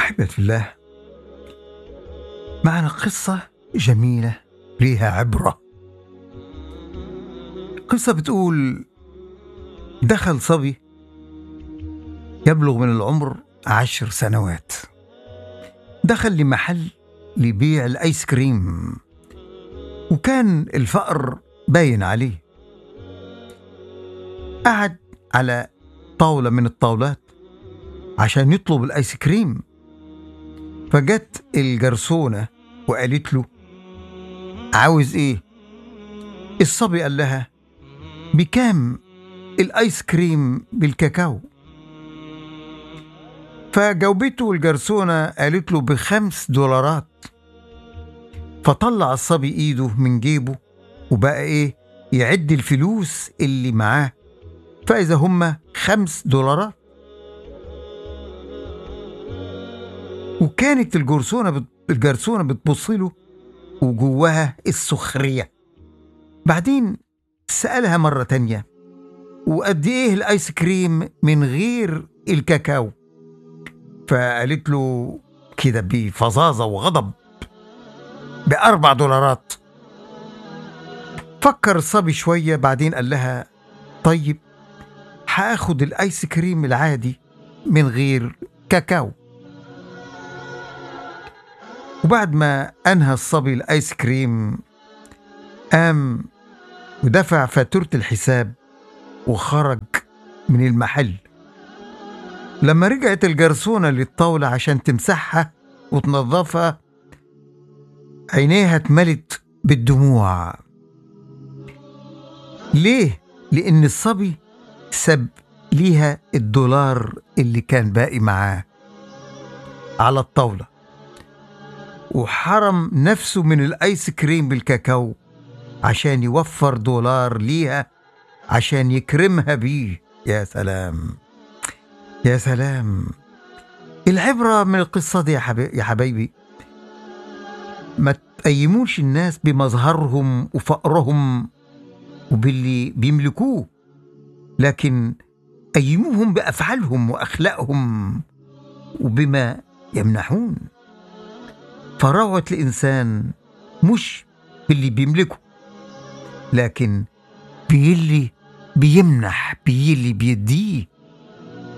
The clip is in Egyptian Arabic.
أحبة الله معنا قصة جميلة ليها عبرة قصة بتقول دخل صبي يبلغ من العمر عشر سنوات دخل لمحل لبيع الآيس كريم وكان الفقر باين عليه قعد على طاولة من الطاولات عشان يطلب الآيس كريم فجت الجرسونة وقالت له عاوز ايه الصبي قال لها بكام الايس كريم بالكاكاو فجاوبته الجرسونة قالت له بخمس دولارات فطلع الصبي ايده من جيبه وبقى ايه يعد الفلوس اللي معاه فإذا هما خمس دولارات وكانت الجرسونة بت... الجرسونة بتبص له وجواها السخرية بعدين سألها مرة تانية وقد إيه الآيس كريم من غير الكاكاو فقالت له كده بفظاظة وغضب بأربع دولارات فكر الصبي شوية بعدين قال لها طيب هاخد الآيس كريم العادي من غير كاكاو وبعد ما أنهى الصبي الآيس كريم قام ودفع فاتورة الحساب وخرج من المحل لما رجعت الجرسونة للطاولة عشان تمسحها وتنظفها عينيها اتملت بالدموع ليه؟ لأن الصبي سب ليها الدولار اللي كان باقي معاه على الطاولة وحرم نفسه من الآيس كريم بالكاكاو عشان يوفر دولار ليها عشان يكرمها بيه يا سلام يا سلام العبرة من القصة دي يا, حبي يا حبايبي ما تقيموش الناس بمظهرهم وفقرهم وباللي بيملكوه لكن قيموهم بأفعالهم وأخلاقهم وبما يمنحون فروعة الإنسان مش باللي بيملكه لكن باللي بيمنح باللي بيديه